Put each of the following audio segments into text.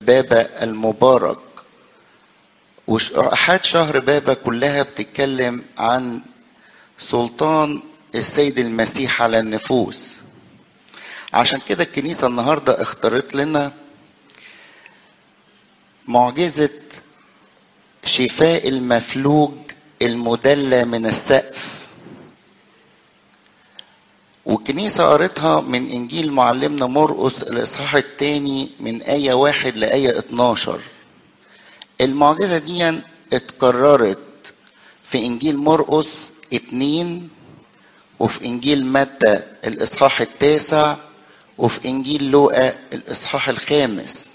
بابا المبارك وأحد شهر بابا كلها بتتكلم عن سلطان السيد المسيح على النفوس عشان كده الكنيسة النهاردة اختارت لنا معجزة شفاء المفلوج المدلى من السقف والكنيسة قريتها من إنجيل معلمنا مرقس الإصحاح الثاني من آية واحد لآية 12 المعجزة دي اتكررت في إنجيل مرقس اتنين وفي إنجيل متى الإصحاح التاسع وفي إنجيل لوقا الإصحاح الخامس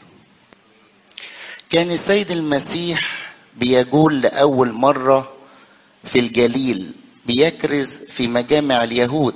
كان السيد المسيح بيجول لأول مرة في الجليل بيكرز في مجامع اليهود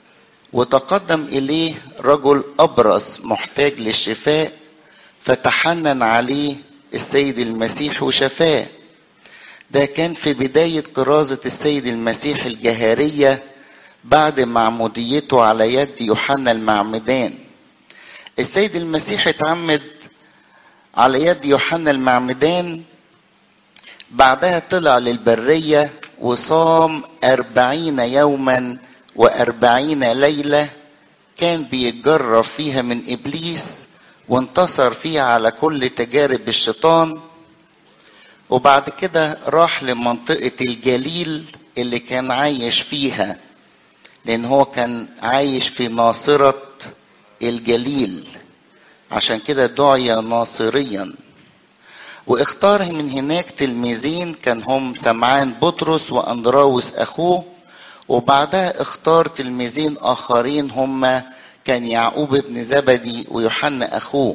وتقدم إليه رجل أبرص محتاج للشفاء فتحنن عليه السيد المسيح وشفاه ده كان في بداية كرازة السيد المسيح الجهارية بعد معموديته على يد يوحنا المعمدان السيد المسيح اتعمد على يد يوحنا المعمدان بعدها طلع للبرية وصام أربعين يوما وأربعين ليلة كان بيتجرب فيها من إبليس وانتصر فيها على كل تجارب الشيطان وبعد كده راح لمنطقة الجليل اللي كان عايش فيها لأن هو كان عايش في ناصرة الجليل عشان كده دعي ناصريا واختار من هناك تلميذين كان هم سمعان بطرس واندراوس اخوه وبعدها اختار تلميذين اخرين هم كان يعقوب بن زبدي ويوحنا اخوه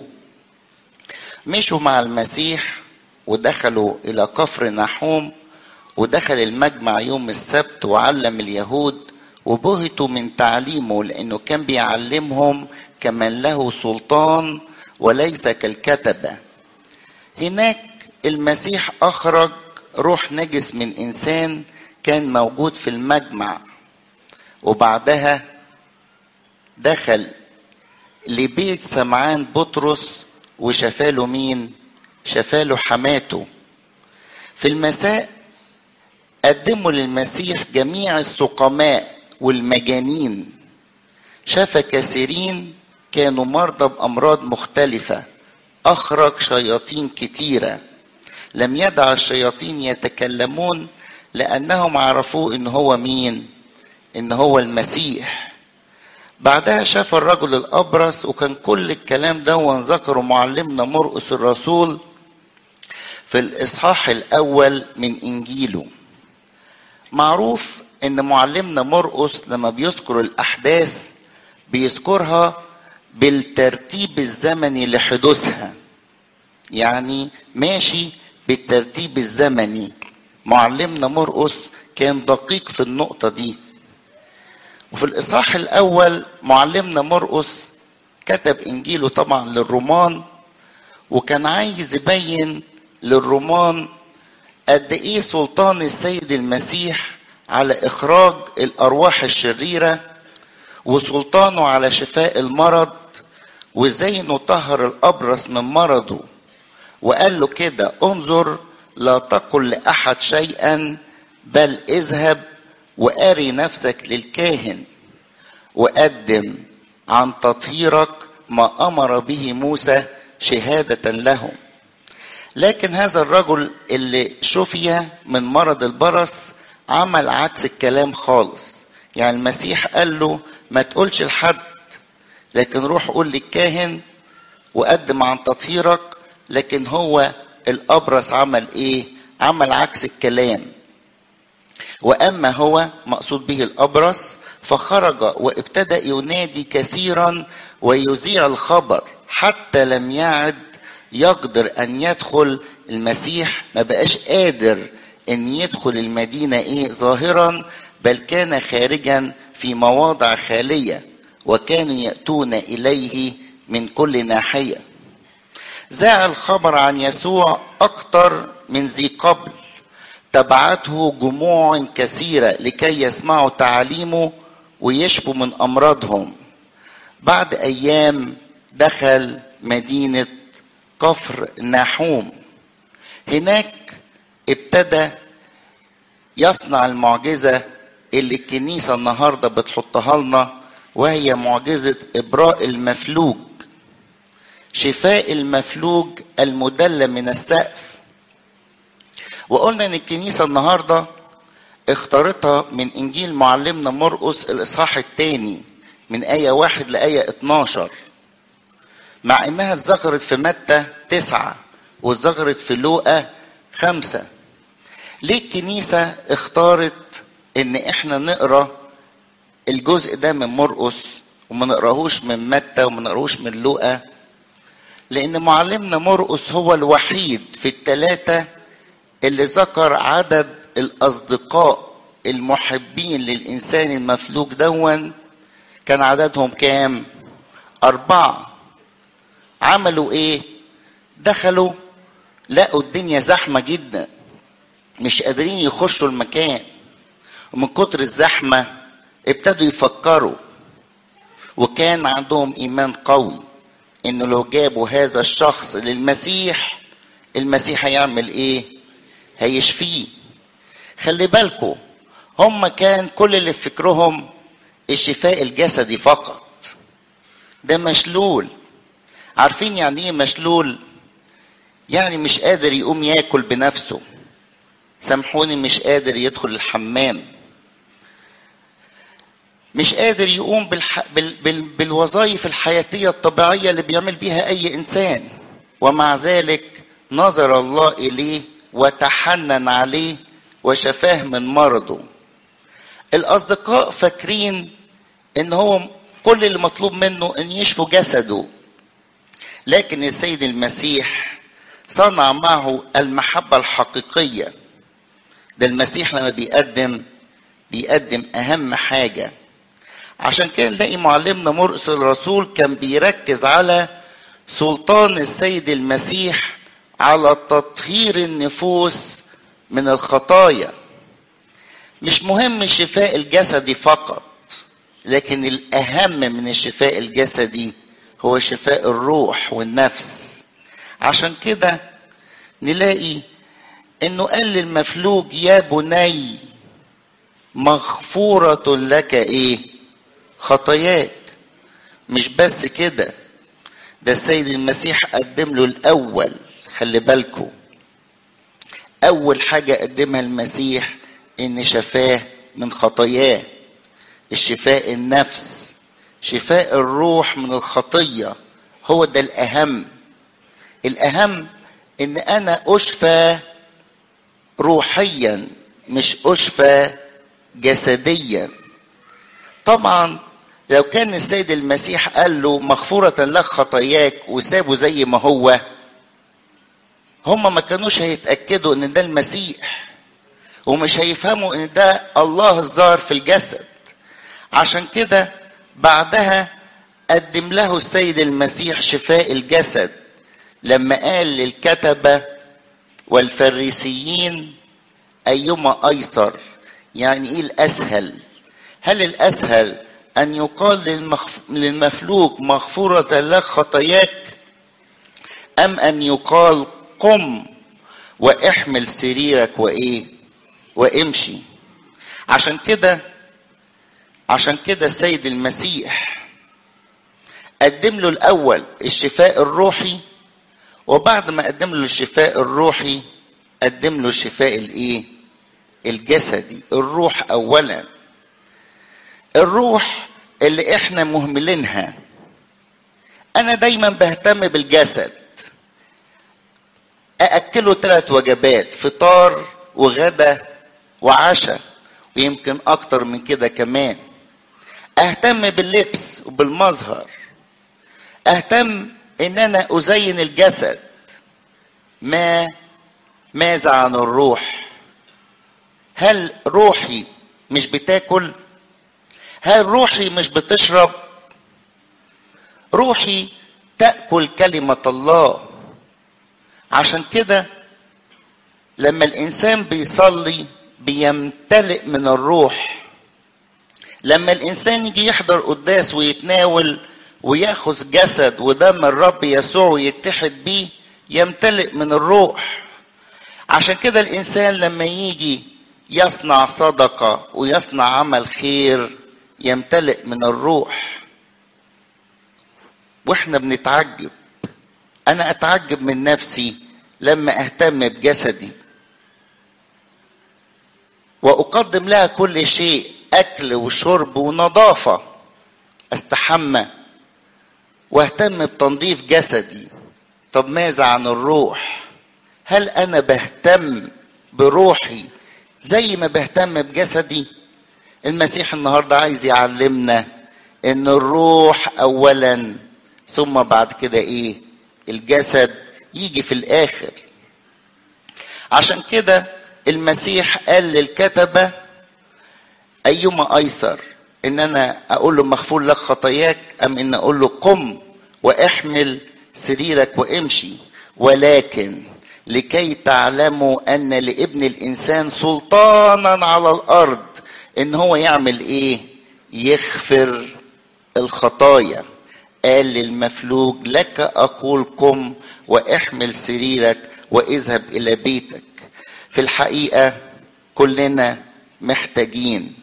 مشوا مع المسيح ودخلوا الى كفر نحوم ودخل المجمع يوم السبت وعلم اليهود وبهتوا من تعليمه لانه كان بيعلمهم كمن له سلطان وليس كالكتبه هناك المسيح اخرج روح نجس من انسان كان موجود في المجمع وبعدها دخل لبيت سمعان بطرس وشفاله مين شفاله حماته في المساء قدموا للمسيح جميع السقماء والمجانين شاف كثيرين كانوا مرضى بامراض مختلفه اخرج شياطين كتيره لم يدع الشياطين يتكلمون لانهم عرفوه ان هو مين ان هو المسيح بعدها شاف الرجل الابرص وكان كل الكلام ده وذكره معلمنا مرقس الرسول في الاصحاح الاول من انجيله معروف ان معلمنا مرقس لما بيذكر الاحداث بيذكرها بالترتيب الزمني لحدوثها يعني ماشي بالترتيب الزمني معلمنا مرقس كان دقيق في النقطة دي وفي الإصحاح الأول معلمنا مرقس كتب إنجيله طبعا للرومان وكان عايز يبين للرومان قد إيه سلطان السيد المسيح على إخراج الأرواح الشريرة وسلطانه على شفاء المرض وازاي نطهر الابرص من مرضه وقال له كده انظر لا تقل لاحد شيئا بل اذهب واري نفسك للكاهن وقدم عن تطهيرك ما امر به موسى شهاده لهم لكن هذا الرجل اللي شفي من مرض البرص عمل عكس الكلام خالص يعني المسيح قال له ما تقولش لحد لكن روح قول للكاهن وقدم عن تطهيرك لكن هو الابرص عمل ايه عمل عكس الكلام واما هو مقصود به الابرص فخرج وابتدا ينادي كثيرا ويذيع الخبر حتى لم يعد يقدر ان يدخل المسيح ما بقاش قادر ان يدخل المدينه ايه ظاهرا بل كان خارجا في مواضع خاليه وكانوا ياتون اليه من كل ناحيه ذاع الخبر عن يسوع اكثر من ذي قبل تبعته جموع كثيره لكي يسمعوا تعاليمه ويشفوا من امراضهم بعد ايام دخل مدينه كفر ناحوم هناك ابتدى يصنع المعجزة اللي الكنيسة النهاردة بتحطها لنا وهي معجزة إبراء المفلوج شفاء المفلوج المدلى من السقف وقلنا ان الكنيسة النهاردة اختارتها من انجيل معلمنا مرقس الاصحاح الثاني من آية واحد لآية 12 مع انها اتذكرت في متى تسعة واتذكرت في لوقا خمسة ليه الكنيسة اختارت ان احنا نقرا الجزء ده من مرقس وما نقراهوش من متى وما نقراهوش من لوقا لان معلمنا مرقس هو الوحيد في الثلاثة اللي ذكر عدد الاصدقاء المحبين للانسان المفلوج دون كان عددهم كام اربعة عملوا ايه دخلوا لقوا الدنيا زحمة جدا مش قادرين يخشوا المكان ومن كتر الزحمة ابتدوا يفكروا وكان عندهم ايمان قوي انه لو جابوا هذا الشخص للمسيح المسيح هيعمل ايه هيشفيه خلي بالكم هم كان كل اللي في فكرهم الشفاء الجسدي فقط ده مشلول عارفين يعني ايه مشلول يعني مش قادر يقوم ياكل بنفسه سامحوني مش قادر يدخل الحمام مش قادر يقوم بالح... بال... بال... بالوظائف الحياتية الطبيعية اللي بيعمل بيها أي إنسان ومع ذلك نظر الله إليه وتحنن عليه وشفاه من مرضه الأصدقاء فاكرين إن هو كل اللي مطلوب منه إن يشفوا جسده لكن السيد المسيح صنع معه المحبة الحقيقية ده المسيح لما بيقدم بيقدم أهم حاجة عشان كده نلاقي معلمنا مرقس الرسول كان بيركز على سلطان السيد المسيح على تطهير النفوس من الخطايا مش مهم الشفاء الجسدي فقط لكن الأهم من الشفاء الجسدي هو شفاء الروح والنفس عشان كده نلاقي انه قال للمفلوج يا بني مغفورة لك ايه خطاياك مش بس كده ده السيد المسيح قدم له الاول خلي بالكم اول حاجة قدمها المسيح ان شفاه من خطاياه الشفاء النفس شفاء الروح من الخطية هو ده الاهم الاهم ان انا اشفى روحيا مش اشفى جسديا طبعا لو كان السيد المسيح قال له مغفورة لك خطاياك وسابه زي ما هو هم ما كانوش هيتأكدوا ان ده المسيح ومش هيفهموا ان ده الله الظاهر في الجسد عشان كده بعدها قدم له السيد المسيح شفاء الجسد لما قال للكتبة والفريسيين أيما أيسر يعني إيه الأسهل هل الأسهل أن يقال للمخف... للمفلوج مغفورة لك خطاياك أم أن يقال قم واحمل سريرك وإيه وامشي عشان كده عشان كده السيد المسيح قدم له الأول الشفاء الروحي وبعد ما قدم له الشفاء الروحي قدم له الشفاء الايه الجسدي الروح اولا الروح اللي احنا مهملينها انا دايما بهتم بالجسد ااكله ثلاث وجبات فطار وغدا وعشاء ويمكن اكتر من كده كمان اهتم باللبس وبالمظهر اهتم ان انا ازين الجسد ما ماذا عن الروح هل روحي مش بتاكل هل روحي مش بتشرب روحي تاكل كلمه الله عشان كده لما الانسان بيصلي بيمتلئ من الروح لما الانسان يجي يحضر قداس ويتناول وياخذ جسد ودم الرب يسوع ويتحد بيه يمتلئ من الروح عشان كده الانسان لما يجي يصنع صدقه ويصنع عمل خير يمتلئ من الروح واحنا بنتعجب انا اتعجب من نفسي لما اهتم بجسدي واقدم لها كل شيء اكل وشرب ونظافه استحمى واهتم بتنظيف جسدي طب ماذا عن الروح هل انا بهتم بروحي زي ما بهتم بجسدي المسيح النهارده عايز يعلمنا ان الروح اولا ثم بعد كده ايه الجسد يجي في الاخر عشان كده المسيح قال للكتبه ايما ايسر ان انا اقول له مغفور لك خطاياك ام ان اقول له قم واحمل سريرك وامشي ولكن لكي تعلموا ان لابن الانسان سلطانا على الارض ان هو يعمل ايه يغفر الخطايا قال للمفلوج لك اقول قم واحمل سريرك واذهب الى بيتك في الحقيقه كلنا محتاجين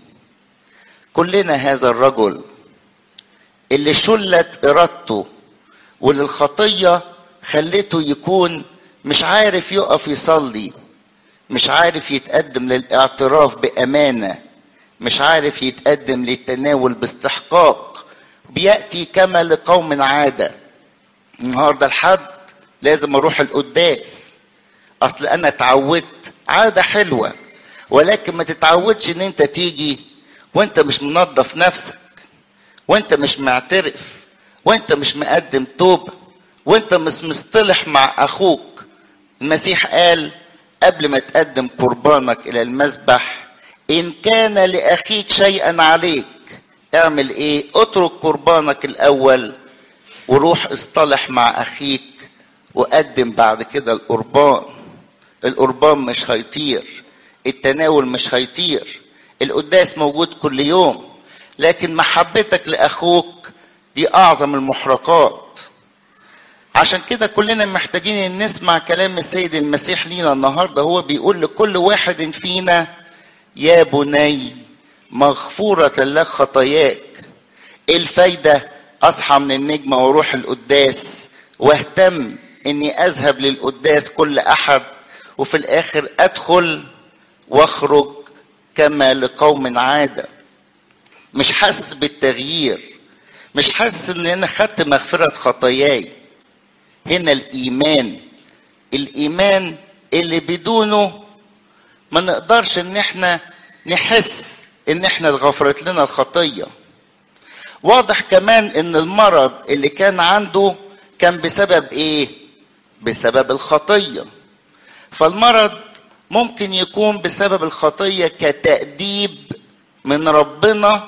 كلنا هذا الرجل اللي شلت ارادته واللي الخطيه خلته يكون مش عارف يقف يصلي مش عارف يتقدم للاعتراف بامانه مش عارف يتقدم للتناول باستحقاق بياتي كما لقوم عاده النهارده الحد لازم اروح القداس اصل انا اتعودت عاده حلوه ولكن ما تتعودش ان انت تيجي وانت مش منظف نفسك وانت مش معترف وانت مش مقدم توبه وانت مش مصطلح مع اخوك المسيح قال قبل ما تقدم قربانك الى المذبح ان كان لاخيك شيئا عليك اعمل ايه اترك قربانك الاول وروح اصطلح مع اخيك وقدم بعد كده القربان القربان مش هيطير التناول مش هيطير القداس موجود كل يوم لكن محبتك لاخوك دي اعظم المحرقات عشان كده كلنا محتاجين ان نسمع كلام السيد المسيح لينا النهارده هو بيقول لكل واحد فينا يا بني مغفورة لك خطاياك ايه الفايدة اصحى من النجمة واروح القداس واهتم اني اذهب للقداس كل احد وفي الاخر ادخل واخرج كما لقوم عادة مش حاسس بالتغيير مش حاسس ان انا خدت مغفرة خطاياي هنا الايمان الايمان اللي بدونه ما نقدرش ان احنا نحس ان احنا اتغفرت لنا الخطيه واضح كمان ان المرض اللي كان عنده كان بسبب ايه بسبب الخطيه فالمرض ممكن يكون بسبب الخطيه كتاديب من ربنا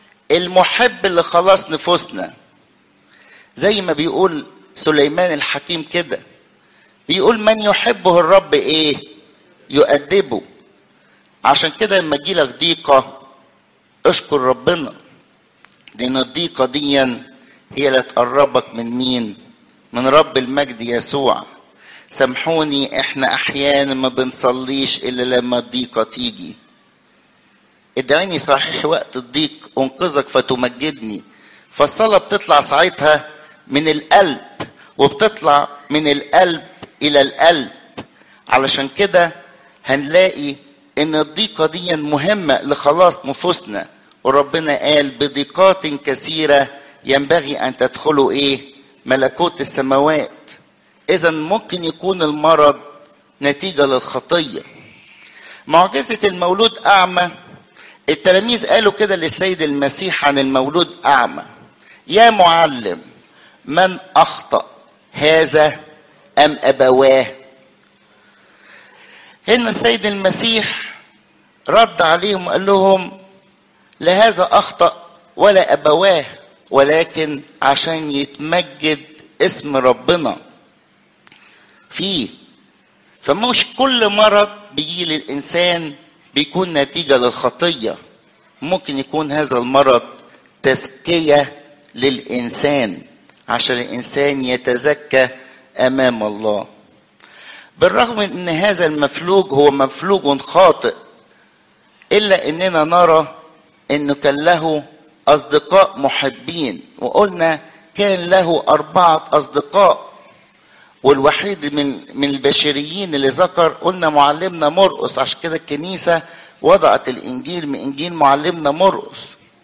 المحب اللي خلاص نفوسنا زي ما بيقول سليمان الحكيم كده بيقول من يحبه الرب ايه يؤدبه عشان كده لما تجيلك ضيقة اشكر ربنا لأن الضيقة دي هي اللي تقربك من مين؟ من رب المجد يسوع سامحوني احنا احيانا ما بنصليش الا لما الضيقة تيجي ادعيني صحيح وقت الضيق انقذك فتمجدني فالصلاة بتطلع ساعتها من القلب وبتطلع من القلب الى القلب علشان كده هنلاقي ان الضيقة دي مهمة لخلاص نفوسنا وربنا قال بضيقات كثيرة ينبغي ان تدخلوا ايه ملكوت السماوات اذا ممكن يكون المرض نتيجة للخطية معجزة المولود اعمى التلاميذ قالوا كده للسيد المسيح عن المولود اعمى يا معلم من اخطأ هذا ام ابواه هنا السيد المسيح رد عليهم وقال لهم لهذا اخطا ولا ابواه ولكن عشان يتمجد اسم ربنا فيه فمش كل مرض بيجي للانسان بيكون نتيجه للخطيه ممكن يكون هذا المرض تزكيه للانسان عشان الانسان يتزكى امام الله بالرغم من ان هذا المفلوج هو مفلوج خاطئ الا اننا نرى انه كان له اصدقاء محبين وقلنا كان له اربعه اصدقاء والوحيد من من البشريين اللي ذكر قلنا معلمنا مرقس عشان كده الكنيسه وضعت الانجيل من انجيل معلمنا مرقس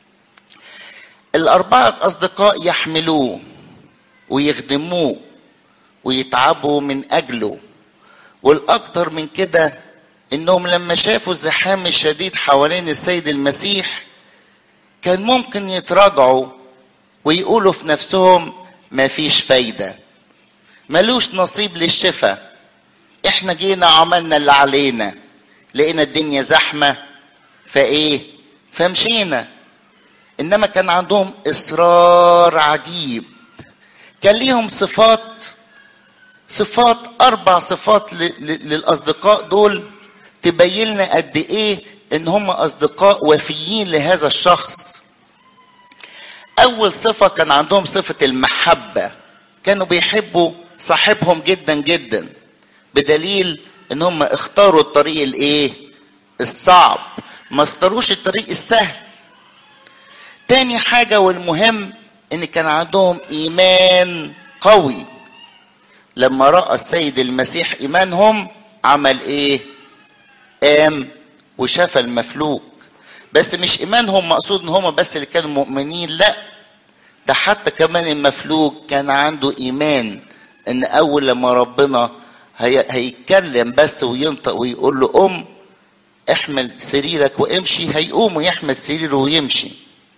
الاربعه اصدقاء يحملوه ويخدموه ويتعبوا من اجله والاكثر من كده انهم لما شافوا الزحام الشديد حوالين السيد المسيح كان ممكن يتراجعوا ويقولوا في نفسهم ما فيش فايده ملوش نصيب للشفاء احنا جينا عملنا اللي علينا لقينا الدنيا زحمه فايه فمشينا انما كان عندهم اصرار عجيب كان ليهم صفات صفات اربع صفات للاصدقاء دول تبين لنا قد ايه ان هم اصدقاء وفيين لهذا الشخص اول صفه كان عندهم صفه المحبه كانوا بيحبوا صاحبهم جدا جدا بدليل ان هم اختاروا الطريق الايه الصعب ما اختاروش الطريق السهل تاني حاجه والمهم ان كان عندهم ايمان قوي لما راى السيد المسيح ايمانهم عمل ايه قام وشاف المفلوج بس مش ايمانهم مقصود ان هم بس اللي كانوا مؤمنين لا ده حتى كمان المفلوج كان عنده ايمان ان اول لما ربنا هي هيتكلم بس وينطق ويقول له ام احمل سريرك وامشي هيقوم ويحمل سريره ويمشي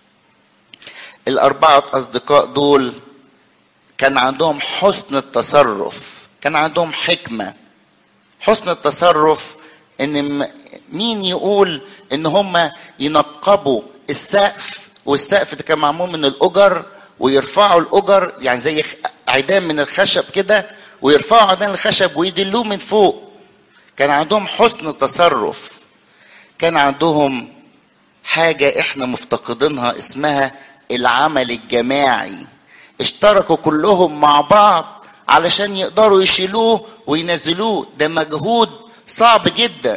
الاربعه اصدقاء دول كان عندهم حسن التصرف كان عندهم حكمه حسن التصرف ان مين يقول ان هم ينقبوا السقف والسقف ده كان معمول من الاجر ويرفعوا الاجر يعني زي عيدان من الخشب كده ويرفعوا عيدان الخشب ويدلوه من فوق كان عندهم حسن تصرف كان عندهم حاجة احنا مفتقدينها اسمها العمل الجماعي اشتركوا كلهم مع بعض علشان يقدروا يشيلوه وينزلوه ده مجهود صعب جدا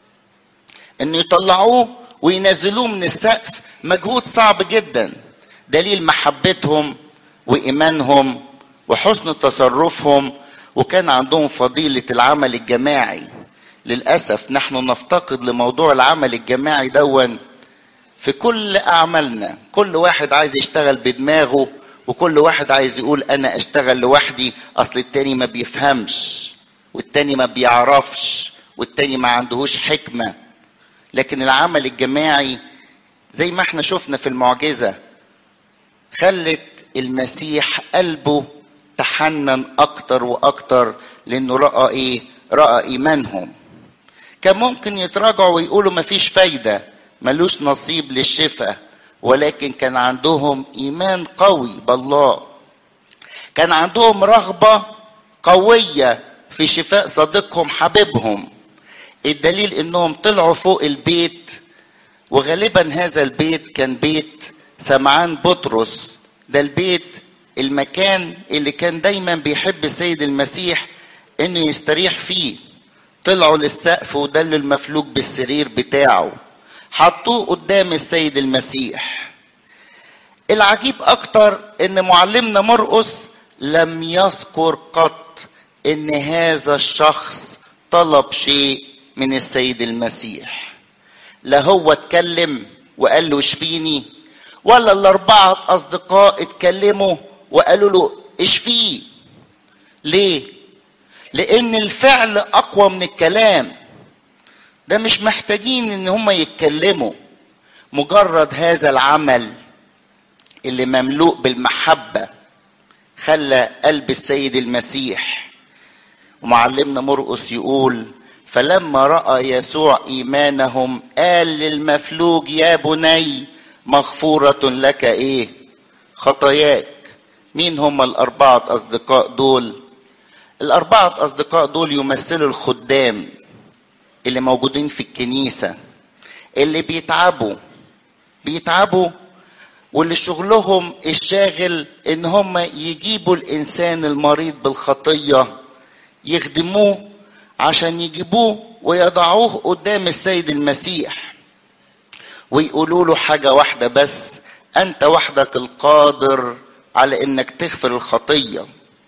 ان يطلعوه وينزلوه من السقف مجهود صعب جدا دليل محبتهم وايمانهم وحسن تصرفهم وكان عندهم فضيله العمل الجماعي للاسف نحن نفتقد لموضوع العمل الجماعي دون في كل اعمالنا كل واحد عايز يشتغل بدماغه وكل واحد عايز يقول انا اشتغل لوحدي اصل التاني ما بيفهمش والتاني ما بيعرفش والتاني ما عندهوش حكمه لكن العمل الجماعي زي ما احنا شفنا في المعجزه خلت المسيح قلبه تحنن اكتر واكتر لانه راى ايه راى ايمانهم كان ممكن يتراجعوا ويقولوا مفيش فايده ملوش نصيب للشفاء ولكن كان عندهم ايمان قوي بالله كان عندهم رغبه قويه في شفاء صديقهم حبيبهم الدليل انهم طلعوا فوق البيت وغالبا هذا البيت كان بيت سمعان بطرس ده البيت المكان اللي كان دايما بيحب السيد المسيح انه يستريح فيه طلعوا للسقف ودلوا المفلوج بالسرير بتاعه حطوه قدام السيد المسيح العجيب اكتر ان معلمنا مرقس لم يذكر قط ان هذا الشخص طلب شيء من السيد المسيح لا هو اتكلم وقال له اشفيني ولا الاربعه اصدقاء اتكلموا وقالوا له اشفيه ليه لان الفعل اقوى من الكلام ده مش محتاجين ان هم يتكلموا مجرد هذا العمل اللي مملوء بالمحبه خلى قلب السيد المسيح ومعلمنا مرقس يقول فلما راى يسوع ايمانهم قال للمفلوج يا بني مغفوره لك ايه خطاياك مين هم الاربعه اصدقاء دول الاربعه اصدقاء دول يمثلوا الخدام اللي موجودين في الكنيسه اللي بيتعبوا بيتعبوا واللي شغلهم الشاغل ان هم يجيبوا الانسان المريض بالخطيه يخدموه عشان يجيبوه ويضعوه قدام السيد المسيح ويقولوا له حاجة واحدة بس أنت وحدك القادر على إنك تغفر الخطية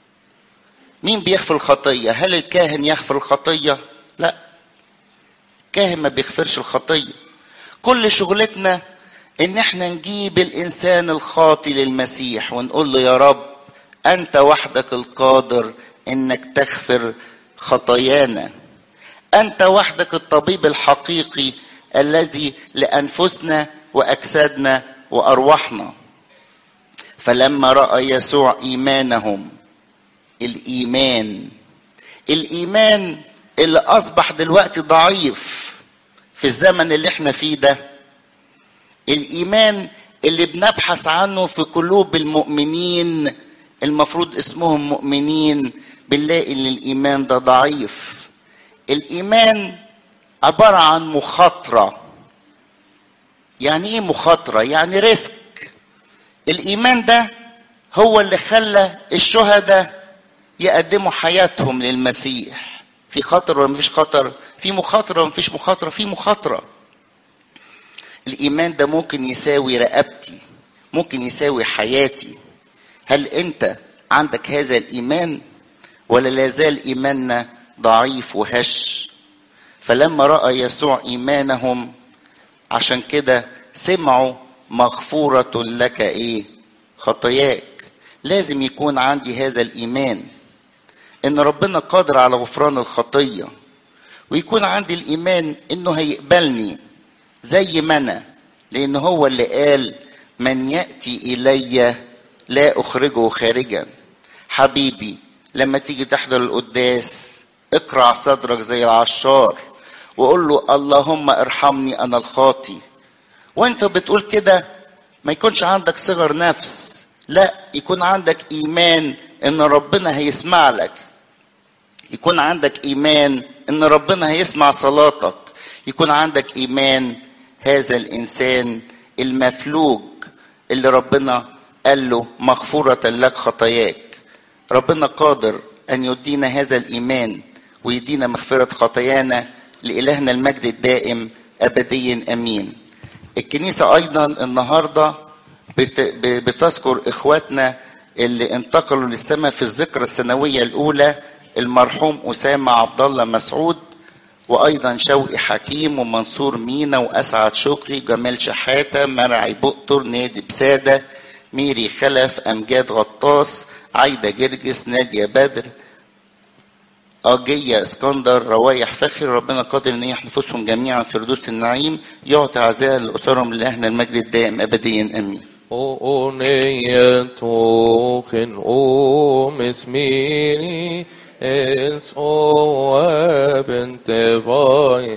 مين بيغفر الخطية هل الكاهن يغفر الخطية لا الكاهن ما بيغفرش الخطية كل شغلتنا ان احنا نجيب الانسان الخاطي للمسيح ونقول له يا رب انت وحدك القادر انك تغفر خطايانا انت وحدك الطبيب الحقيقي الذي لانفسنا واجسادنا وارواحنا فلما راى يسوع ايمانهم الايمان الايمان اللي اصبح دلوقتي ضعيف في الزمن اللي احنا فيه ده الايمان اللي بنبحث عنه في قلوب المؤمنين المفروض اسمهم مؤمنين بنلاقي ان الايمان ده ضعيف الايمان عباره عن مخاطره يعني ايه مخاطره يعني ريسك الايمان ده هو اللي خلى الشهداء يقدموا حياتهم للمسيح في خطر ولا مفيش خطر في مخاطره ولا مفيش مخاطره في مخاطره الايمان ده ممكن يساوي رقبتي ممكن يساوي حياتي هل انت عندك هذا الايمان ولا لازال ايماننا ضعيف وهش فلما راى يسوع ايمانهم عشان كده سمعوا مغفوره لك ايه خطاياك لازم يكون عندي هذا الايمان ان ربنا قادر على غفران الخطيه ويكون عندي الايمان انه هيقبلني زي ما انا لان هو اللي قال من ياتي الي لا اخرجه خارجا حبيبي لما تيجي تحضر القداس اقرع صدرك زي العشار وقول له اللهم ارحمني انا الخاطي وانت بتقول كده ما يكونش عندك صغر نفس لا يكون عندك ايمان ان ربنا هيسمع لك يكون عندك ايمان ان ربنا هيسمع صلاتك يكون عندك ايمان هذا الانسان المفلوج اللي ربنا قال له مغفورة لك خطاياك ربنا قادر ان يدينا هذا الايمان ويدينا مغفرة خطايانا لإلهنا المجد الدائم أبديا أمين الكنيسة أيضا النهاردة بتذكر إخواتنا اللي انتقلوا للسماء في الذكرى السنوية الأولى المرحوم أسامة عبد الله مسعود وأيضا شوقي حكيم ومنصور مينا وأسعد شكري جمال شحاتة مرعي بقطر نادي بسادة ميري خلف أمجاد غطاس عايدة جرجس نادية بدر أجية اسكندر روايح فخر ربنا قادر ان يحفظهم جميعا في فردوس النعيم يعطي عزاء لأسرهم لأهل المجد الدائم أبديا أمين Oneyetoken o mismini es o abente vai